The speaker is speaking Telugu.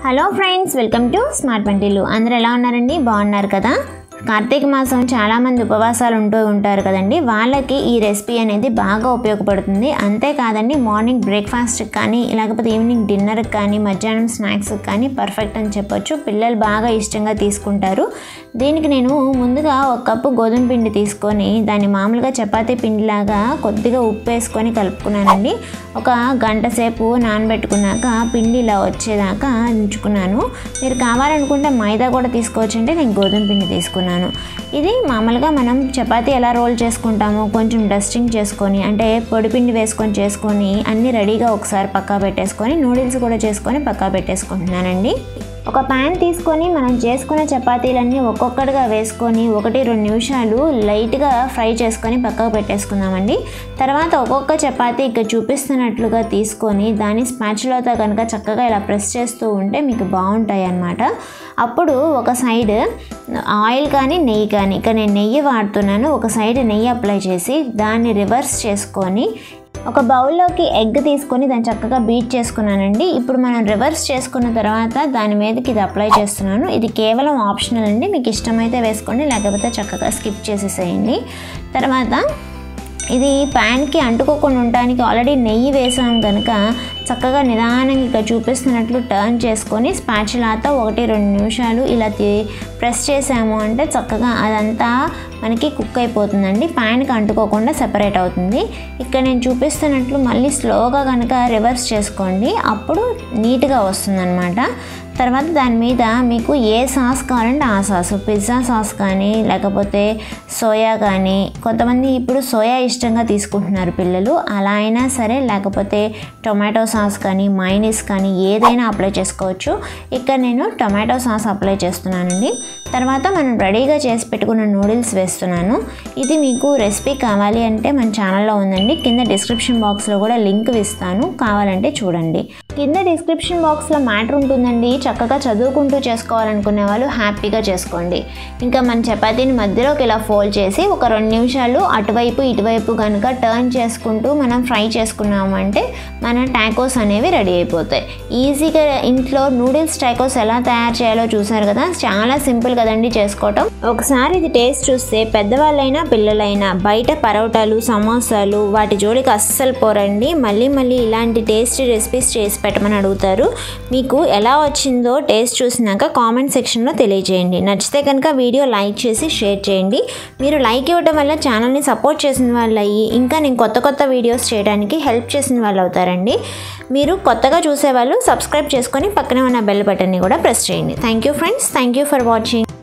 hello friends welcome to smart పంటిల్లు అందరూ ఎలా ఉన్నారండి బాగున్నారు కదా కార్తీక మాసం చాలామంది ఉపవాసాలు ఉంటూ ఉంటారు కదండి వాళ్ళకి ఈ రెసిపీ అనేది బాగా ఉపయోగపడుతుంది అంతేకాదండి మార్నింగ్ బ్రేక్ఫాస్ట్కి కానీ లేకపోతే ఈవినింగ్ డిన్నర్కి కానీ మధ్యాహ్నం స్నాక్స్కి కానీ పర్ఫెక్ట్ అని చెప్పొచ్చు పిల్లలు బాగా ఇష్టంగా తీసుకుంటారు దీనికి నేను ముందుగా ఒక కప్పు గోధుమ పిండి తీసుకొని దాన్ని మామూలుగా చపాతీ పిండిలాగా కొద్దిగా ఉప్పు వేసుకొని కలుపుకున్నానండి ఒక గంట సేపు నానబెట్టుకున్నాక పిండి ఇలా వచ్చేదాకా ఉంచుకున్నాను మీరు కావాలనుకుంటే మైదా కూడా తీసుకోవచ్చు అంటే నేను గోధుమ పిండి తీసుకున్నాను ఇది మామూలుగా మనం చపాతీ ఎలా రోల్ చేసుకుంటామో కొంచెం డస్టింగ్ చేసుకొని అంటే పొడిపిండి వేసుకొని చేసుకొని అన్నీ రెడీగా ఒకసారి పక్కా పెట్టేసుకొని నూడిల్స్ కూడా చేసుకొని పక్కా పెట్టేసుకుంటున్నానండి ఒక ప్యాన్ తీసుకొని మనం చేసుకున్న చపాతీలన్నీ ఒక్కొక్కటిగా వేసుకొని ఒకటి రెండు నిమిషాలు లైట్గా ఫ్రై చేసుకొని పక్కకు పెట్టేసుకుందామండి తర్వాత ఒక్కొక్క చపాతీ ఇక్కడ చూపిస్తున్నట్లుగా తీసుకొని దాన్ని స్పాచ్లతో కనుక చక్కగా ఇలా ప్రెస్ చేస్తూ ఉంటే మీకు బాగుంటాయి అన్నమాట అప్పుడు ఒక సైడ్ ఆయిల్ కానీ నెయ్యి కానీ ఇక్కడ నేను నెయ్యి వాడుతున్నాను ఒక సైడ్ నెయ్యి అప్లై చేసి దాన్ని రివర్స్ చేసుకొని ఒక బౌల్లోకి ఎగ్ తీసుకొని దాన్ని చక్కగా బీట్ చేసుకున్నానండి ఇప్పుడు మనం రివర్స్ చేసుకున్న తర్వాత దాని మీదకి ఇది అప్లై చేస్తున్నాను ఇది కేవలం ఆప్షనల్ అండి మీకు ఇష్టమైతే వేసుకోండి లేకపోతే చక్కగా స్కిప్ చేసేసేయండి తర్వాత ఇది ప్యాన్కి అంటుకోకుండా ఉండడానికి ఆల్రెడీ నెయ్యి వేసాం కనుక చక్కగా నిదానంగా ఇక్కడ చూపిస్తున్నట్లు టర్న్ చేసుకొని స్పాచులాతో ఒకటి రెండు నిమిషాలు ఇలా తి- ప్రెస్ చేసాము అంటే చక్కగా అదంతా మనకి కుక్ అయిపోతుందండి ప్యాన్కి అంటుకోకుండా సెపరేట్ అవుతుంది ఇక్కడ నేను చూపిస్తున్నట్లు మళ్ళీ స్లోగా కనుక రివర్స్ చేసుకోండి అప్పుడు నీట్గా వస్తుందన్నమాట తర్వాత దాని మీద మీకు ఏ సాస్ కావాలంటే ఆ సాస్ పిజ్జా సాస్ కానీ లేకపోతే సోయా కానీ కొంతమంది ఇప్పుడు సోయా ఇష్టంగా తీసుకుంటున్నారు పిల్లలు అలా అయినా సరే లేకపోతే టొమాటో సాస్ కానీ మైనీస్ కానీ ఏదైనా అప్లై చేసుకోవచ్చు ఇక్కడ నేను టొమాటో సాస్ అప్లై చేస్తున్నానండి తర్వాత మనం రెడీగా చేసి పెట్టుకున్న నూడిల్స్ వేస్తున్నాను ఇది మీకు రెసిపీ కావాలి అంటే మన ఛానల్లో ఉందండి కింద డిస్క్రిప్షన్ బాక్స్లో కూడా లింక్ ఇస్తాను కావాలంటే చూడండి కింద డిస్క్రిప్షన్ బాక్స్లో మ్యాటర్ ఉంటుందండి చక్కగా చదువుకుంటూ చేసుకోవాలనుకునే వాళ్ళు హ్యాపీగా చేసుకోండి ఇంకా మన చపాతీని మధ్యలోకి ఇలా ఫోల్డ్ చేసి ఒక రెండు నిమిషాలు అటువైపు ఇటువైపు కనుక టర్న్ చేసుకుంటూ మనం ఫ్రై చేసుకున్నామంటే మన టాకోస్ అనేవి రెడీ అయిపోతాయి ఈజీగా ఇంట్లో నూడిల్స్ టాకోస్ ఎలా తయారు చేయాలో చూసారు కదా చాలా సింపుల్ కదండి చేసుకోవటం ఒకసారి ఇది టేస్ట్ చూస్తే పెద్దవాళ్ళైనా పిల్లలైనా బయట పరోటాలు సమోసాలు వాటి జోలికి అస్సలు పోరండి మళ్ళీ మళ్ళీ ఇలాంటి టేస్టీ రెసిపీస్ చేసి పెట్టమని అడుగుతారు మీకు ఎలా వచ్చిందో టేస్ట్ చూసినాక కామెంట్ సెక్షన్లో తెలియజేయండి నచ్చితే కనుక వీడియో లైక్ చేసి షేర్ చేయండి మీరు లైక్ ఇవ్వడం వల్ల ఛానల్ని సపోర్ట్ చేసిన వాళ్ళు అయ్యి ఇంకా నేను కొత్త కొత్త వీడియోస్ చేయడానికి హెల్ప్ చేసిన వాళ్ళు అవుతారండి మీరు కొత్తగా చూసేవాళ్ళు సబ్స్క్రైబ్ చేసుకొని పక్కనే ఉన్న బెల్ బటన్ని కూడా ప్రెస్ చేయండి thank you friends thank you for watching